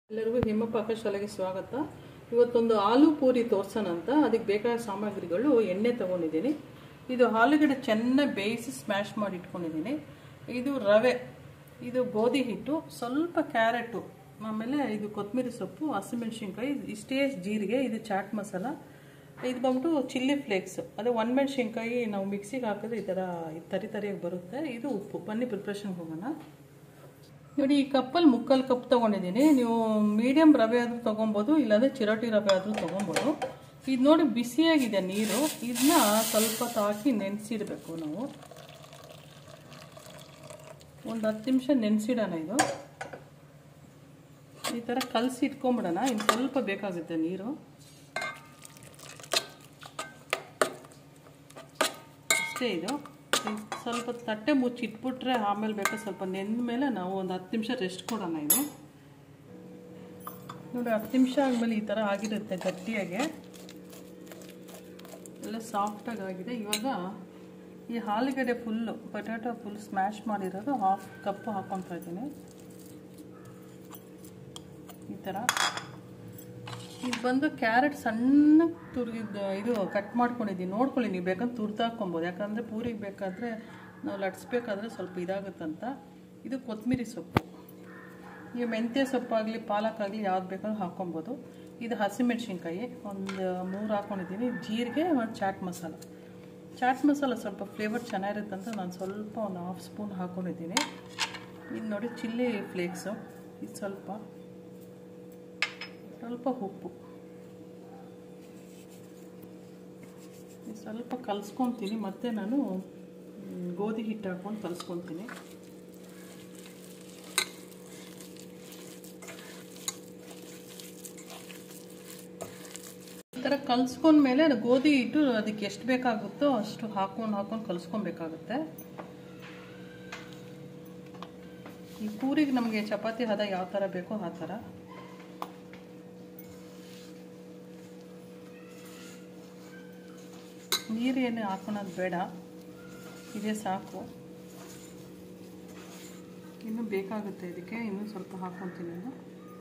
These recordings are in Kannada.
ಎಲ್ಲರಿಗೂ ಹಿಮ ಪಾಕಶಾಲೆಗೆ ಸ್ವಾಗತ ಇವತ್ತೊಂದು ಆಲೂ ಪೂರಿ ತೋರ್ಸೋಣ ಅಂತ ಅದಕ್ಕೆ ಬೇಕಾದ ಸಾಮಗ್ರಿಗಳು ಎಣ್ಣೆ ತಗೊಂಡಿದ್ದೀನಿ ಇದು ಆಲೂಗಡ್ಡೆ ಚೆನ್ನಾಗಿ ಬೇಯಿಸಿ ಸ್ಮ್ಯಾಶ್ ಮಾಡಿ ಇಟ್ಕೊಂಡಿದ್ದೀನಿ ಇದು ರವೆ ಇದು ಗೋಧಿ ಹಿಟ್ಟು ಸ್ವಲ್ಪ ಕ್ಯಾರೆಟು ಆಮೇಲೆ ಇದು ಕೊತ್ತಂಬರಿ ಸೊಪ್ಪು ಹಸಿಮೆಣಸಿನ್ಕಾಯಿ ಇಷ್ಟೇ ಜೀರಿಗೆ ಇದು ಚಾಟ್ ಮಸಾಲ ಇದು ಬಂದ್ಬಿಟ್ಟು ಚಿಲ್ಲಿ ಫ್ಲೇಕ್ಸ್ ಅದೇ ಒಣಮೆಣ್ಸಿನ್ಕಾಯಿ ನಾವು ಮಿಕ್ಸಿಗೆ ಹಾಕಿದ್ರೆ ಈ ಥರ ತರಿ ತರಿಯಾಗಿ ಬರುತ್ತೆ ಇದು ಉಪ್ಪು ಬನ್ನಿ ಪ್ರಿಪ್ರೇಷನ್ಗೆ ಹೋಗೋಣ ನೋಡಿ ಈ ಕಪ್ಪಲ್ಲಿ ಮುಕ್ಕಲ್ ಕಪ್ ತೊಗೊಂಡಿದ್ದೀನಿ ನೀವು ಮೀಡಿಯಮ್ ರವೆ ಆದರೂ ತೊಗೊಬೋದು ಇಲ್ಲಾಂದರೆ ಚಿರೋಟಿ ರವೆ ಆದರೂ ತೊಗೊಬೋದು ಇದು ನೋಡಿ ಬಿಸಿಯಾಗಿದೆ ನೀರು ಇದನ್ನ ಸ್ವಲ್ಪ ಹೊತ್ತು ಹಾಕಿ ನೆನೆಸಿಡಬೇಕು ನಾವು ಒಂದು ಹತ್ತು ನಿಮಿಷ ನೆನೆಸಿಡೋಣ ಇದು ಈ ಥರ ಕಲಸಿ ಇಟ್ಕೊಂಬಿಡೋಣ ಇನ್ನು ಸ್ವಲ್ಪ ಬೇಕಾಗುತ್ತೆ ನೀರು ಅಷ್ಟೇ ಇದು ಸ್ವಲ್ಪ ತಟ್ಟೆ ಮುಚ್ಚಿ ಇಟ್ಬಿಟ್ರೆ ಆಮೇಲೆ ಬೇಕಾ ಸ್ವಲ್ಪ ನೆಂದ ಮೇಲೆ ನಾವು ಒಂದು ಹತ್ತು ನಿಮಿಷ ರೆಸ್ಟ್ ಕೊಡೋಣ ಇದು ನೋಡಿ ಹತ್ತು ನಿಮಿಷ ಆದಮೇಲೆ ಈ ಥರ ಆಗಿರುತ್ತೆ ಗಟ್ಟಿಯಾಗೆ ಎಲ್ಲ ಸಾಫ್ಟಾಗಿ ಆಗಿದೆ ಇವಾಗ ಈ ಆಲೂಗಡ್ಡೆ ಫುಲ್ಲು ಪೊಟ್ಯಾಟೊ ಫುಲ್ ಸ್ಮ್ಯಾಶ್ ಮಾಡಿರೋದು ಹಾಫ್ ಕಪ್ಪು ಹಾಕ್ಕೊತಾ ಇದ್ದೀನಿ ಈ ಥರ ಇದು ಬಂದು ಕ್ಯಾರೆಟ್ ಸಣ್ಣ ತುರಿದ ಇದು ಕಟ್ ಮಾಡ್ಕೊಂಡಿದ್ದೀನಿ ನೋಡ್ಕೊಳ್ಳಿ ನೀವು ಬೇಕಂದ್ರೆ ತುರ್ದು ಹಾಕ್ಕೊಬೋದು ಯಾಕಂದರೆ ಪೂರಿಗೆ ಬೇಕಾದರೆ ನಾವು ಲಟ್ಸ್ಬೇಕಾದ್ರೆ ಸ್ವಲ್ಪ ಇದಾಗುತ್ತಂತ ಇದು ಕೊತ್ತಂಬರಿ ಸೊಪ್ಪು ನೀವು ಮೆಂತ್ಯ ಸೊಪ್ಪಾಗಲಿ ಪಾಲಕ್ಕಾಗಲಿ ಯಾವ್ದು ಬೇಕಾದ್ರೂ ಹಾಕ್ಕೊಬೋದು ಇದು ಹಸಿಮೆಣ್ಸಿನ್ಕಾಯಿ ಒಂದು ಮೂರು ಹಾಕ್ಕೊಂಡಿದ್ದೀನಿ ಜೀರಿಗೆ ಮತ್ತು ಚಾಟ್ ಮಸಾಲ ಚಾಟ್ ಮಸಾಲ ಸ್ವಲ್ಪ ಫ್ಲೇವರ್ ಚೆನ್ನಾಗಿರುತ್ತೆ ಅಂತ ನಾನು ಸ್ವಲ್ಪ ಒಂದು ಹಾಫ್ ಸ್ಪೂನ್ ಹಾಕ್ಕೊಂಡಿದ್ದೀನಿ ಇದು ನೋಡಿ ಚಿಲ್ಲಿ ಫ್ಲೇಕ್ಸು ಇದು ಸ್ವಲ್ಪ ಸ್ವಲ್ಪ ಉಪ್ಪು ಸ್ವಲ್ಪ ಕಲಿಸ್ಕೊತೀನಿ ಮತ್ತು ನಾನು ಗೋಧಿ ಹಿಟ್ಟು ಹಾಕ್ಕೊಂಡು ಕಲಿಸ್ಕೊತೀನಿ ಈ ಥರ ಕಲಿಸ್ಕೊಂಡ್ಮೇಲೆ ಗೋಧಿ ಹಿಟ್ಟು ಅದಕ್ಕೆ ಎಷ್ಟು ಬೇಕಾಗುತ್ತೋ ಅಷ್ಟು ಹಾಕೊಂಡು ಹಾಕೊಂಡು ಕಲಿಸ್ಕೊಬೇಕಾಗುತ್ತೆ ಈ ಪೂರಿಗೆ ನಮಗೆ ಚಪಾತಿ ಹದ ಯಾವ ಥರ ಬೇಕೋ ಆ ಥರ ನೀರು ಏನು ಹಾಕೊಳೋದು ಬೇಡ ಇದೇ ಸಾಕು ಇನ್ನೂ ಬೇಕಾಗುತ್ತೆ ಇದಕ್ಕೆ ಇನ್ನೂ ಸ್ವಲ್ಪ ಹಾಕ್ಕೊತೀನಿ ನಾನು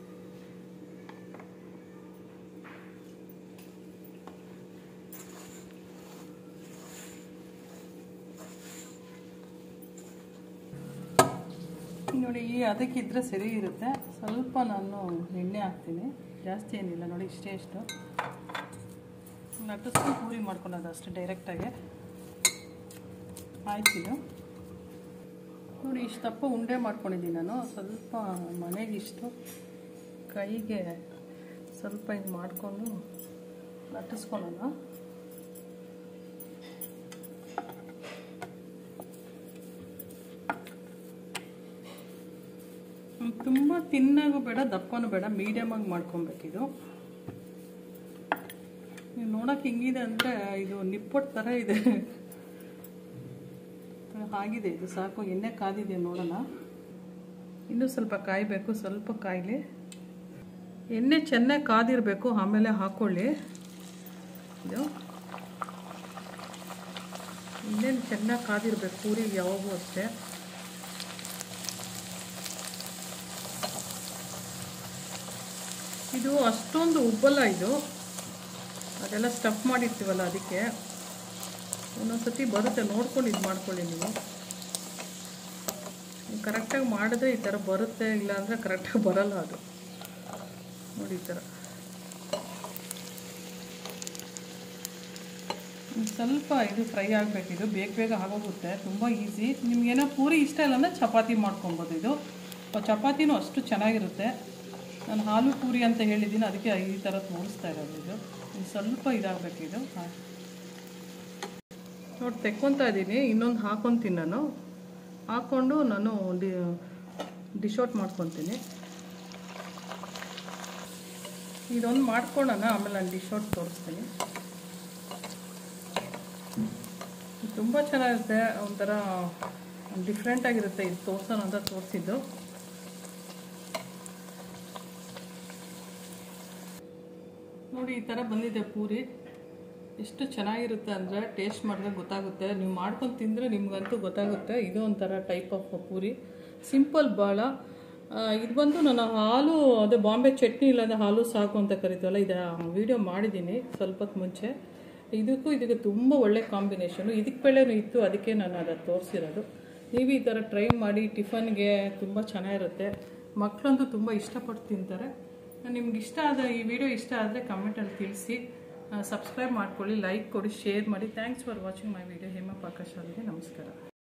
ನೋಡಿ ಈ ಅದಕ್ಕಿದ್ರೆ ಸರಿ ಇರುತ್ತೆ ಸ್ವಲ್ಪ ನಾನು ಎಣ್ಣೆ ಹಾಕ್ತೀನಿ ಜಾಸ್ತಿ ಏನಿಲ್ಲ ನೋಡಿ ಇಷ್ಟೇ ಇಷ್ಟು ಲಟ್ಟಿಸ್ಕೊಂಡು ಪೂರಿ ಮಾಡ್ಕೊಳ್ಳೋದು ಅಷ್ಟೇ ಡೈರೆಕ್ಟಾಗಿ ಆಯ್ತಿದು ನೋಡಿ ಇಷ್ಟು ದಪ್ಪ ಉಂಡೆ ಮಾಡ್ಕೊಂಡಿದ್ದೀನಿ ನಾನು ಸ್ವಲ್ಪ ಮನೆಗೆ ಇಷ್ಟು ಕೈಗೆ ಸ್ವಲ್ಪ ಇದು ಮಾಡಿಕೊಂಡು ಲಟ್ಟಿಸ್ಕೊಳ್ಳೋಣ ತುಂಬ ತಿನ್ನಾಗೂ ಬೇಡ ದಪ್ಪನೂ ಬೇಡ ಮೀಡಿಯಮಾಗಿ ಮಾಡ್ಕೊಬೇಕಿದು ನೀವು ನೋಡೋಕೆ ಹಿಂಗಿದೆ ಅಂದರೆ ಇದು ನಿಪ್ಪಟ್ಟು ಥರ ಇದೆ ಆಗಿದೆ ಇದು ಸಾಕು ಎಣ್ಣೆ ಕಾದಿದೆ ನೋಡೋಣ ಇನ್ನೂ ಸ್ವಲ್ಪ ಕಾಯಬೇಕು ಸ್ವಲ್ಪ ಕಾಯಲಿ ಎಣ್ಣೆ ಚೆನ್ನಾಗಿ ಕಾದಿರಬೇಕು ಆಮೇಲೆ ಹಾಕ್ಕೊಳ್ಳಿ ಇದು ಎಣ್ಣೆ ಚೆನ್ನಾಗಿ ಕಾದಿರಬೇಕು ಪೂರಿಗೆ ಯಾವಾಗೂ ಅಷ್ಟೇ ಇದು ಅಷ್ಟೊಂದು ಉಬ್ಬಲ್ಲ ಇದು ಅದೆಲ್ಲ ಸ್ಟಫ್ ಮಾಡಿರ್ತೀವಲ್ಲ ಅದಕ್ಕೆ ಒಂದೊಂದ್ಸತಿ ಬರುತ್ತೆ ನೋಡ್ಕೊಂಡು ಇದು ಮಾಡ್ಕೊಳ್ಳಿ ನೀವು ಕರೆಕ್ಟಾಗಿ ಮಾಡಿದ್ರೆ ಈ ಥರ ಬರುತ್ತೆ ಇಲ್ಲಾಂದರೆ ಕರೆಕ್ಟಾಗಿ ಬರಲ್ಲ ಅದು ನೋಡಿ ಈ ಥರ ಸ್ವಲ್ಪ ಇದು ಫ್ರೈ ಆಗಬೇಕಿದು ಬೇಗ ಬೇಗ ಆಗೋಗುತ್ತೆ ತುಂಬ ಈಸಿ ನಿಮ್ಗೇನೋ ಪೂರಿ ಇಷ್ಟ ಇಲ್ಲ ಅಂದರೆ ಚಪಾತಿ ಮಾಡ್ಕೊಬೋದು ಇದು ಚಪಾತಿನೂ ಅಷ್ಟು ಚೆನ್ನಾಗಿರುತ್ತೆ ನಾನು ಹಾಲು ಪೂರಿ ಅಂತ ಹೇಳಿದ್ದೀನಿ ಅದಕ್ಕೆ ಈ ಥರ ತೋರಿಸ್ತಾ ಇರೋದು ಇದು ಸ್ವಲ್ಪ ಇದಾಗಬೇಕು ಇದು ನೋಡಿ ತೆಕ್ಕೊತಾ ಇದ್ದೀನಿ ಇನ್ನೊಂದು ಹಾಕೊತೀನಿ ನಾನು ಹಾಕ್ಕೊಂಡು ನಾನು ಡಿ ಡಿಶ್ ಔಟ್ ಮಾಡ್ಕೊತೀನಿ ಇದೊಂದು ಮಾಡ್ಕೊಳ್ಳೋಣ ಆಮೇಲೆ ನಾನು ಡಿಶ್ ಔಟ್ ತೋರಿಸ್ತೀನಿ ತುಂಬ ಚೆನ್ನಾಗಿರುತ್ತೆ ಒಂಥರ ಡಿಫ್ರೆಂಟಾಗಿರುತ್ತೆ ಇದು ತೋರ್ಸೋಣ ಅಂತ ತೋರಿಸಿದ್ದು ನೋಡಿ ಈ ಥರ ಬಂದಿದೆ ಪೂರಿ ಎಷ್ಟು ಚೆನ್ನಾಗಿರುತ್ತೆ ಅಂದರೆ ಟೇಸ್ಟ್ ಮಾಡಿದ್ರೆ ಗೊತ್ತಾಗುತ್ತೆ ನೀವು ಮಾಡ್ಕೊಂಡು ತಿಂದರೆ ನಿಮ್ಗಂತೂ ಗೊತ್ತಾಗುತ್ತೆ ಇದು ಒಂಥರ ಟೈಪ್ ಆಫ್ ಪೂರಿ ಸಿಂಪಲ್ ಭಾಳ ಆ, ಇದು ಬಂದು ನಾನು ಹಾಲು ಅದೇ ಬಾಂಬೆ ಚಟ್ನಿ ಇಲ್ಲದ ಹಾಲು ಸಾಕು ಅಂತ ಕರಿತೀವಲ್ಲ ಇದು ವಿಡಿಯೋ ಮಾಡಿದ್ದೀನಿ ಸ್ವಲ್ಪ ಹೊತ್ತು ಮುಂಚೆ ಇದಕ್ಕೂ ಇದಕ್ಕೆ ತುಂಬ ಒಳ್ಳೆ ಕಾಂಬಿನೇಷನು ಇದಕ್ಕೆ ಬೆಳೆನೂ ಇತ್ತು ಅದಕ್ಕೆ ನಾನು ಅದನ್ನು ತೋರಿಸಿರೋದು ನೀವು ಈ ಥರ ಟ್ರೈ ಮಾಡಿ ಟಿಫನ್ಗೆ ತುಂಬ ಚೆನ್ನಾಗಿರುತ್ತೆ ಮಕ್ಕಳಂತೂ ತುಂಬ ಇಷ್ಟಪಟ್ಟು ತಿಂತಾರೆ ನಿಮ್ಗೆ ಇಷ್ಟ ಆದ ಈ ವಿಡಿಯೋ ಇಷ್ಟ ಆದರೆ ಕಮೆಂಟಲ್ಲಿ ತಿಳಿಸಿ ಸಬ್ಸ್ಕ್ರೈಬ್ ಮಾಡ್ಕೊಳ್ಳಿ ಲೈಕ್ ಕೊಡಿ ಶೇರ್ ಮಾಡಿ thanks for watching my video Hemappa Akash ಅವರಿಗೆ ನಮಸ್ಕಾರ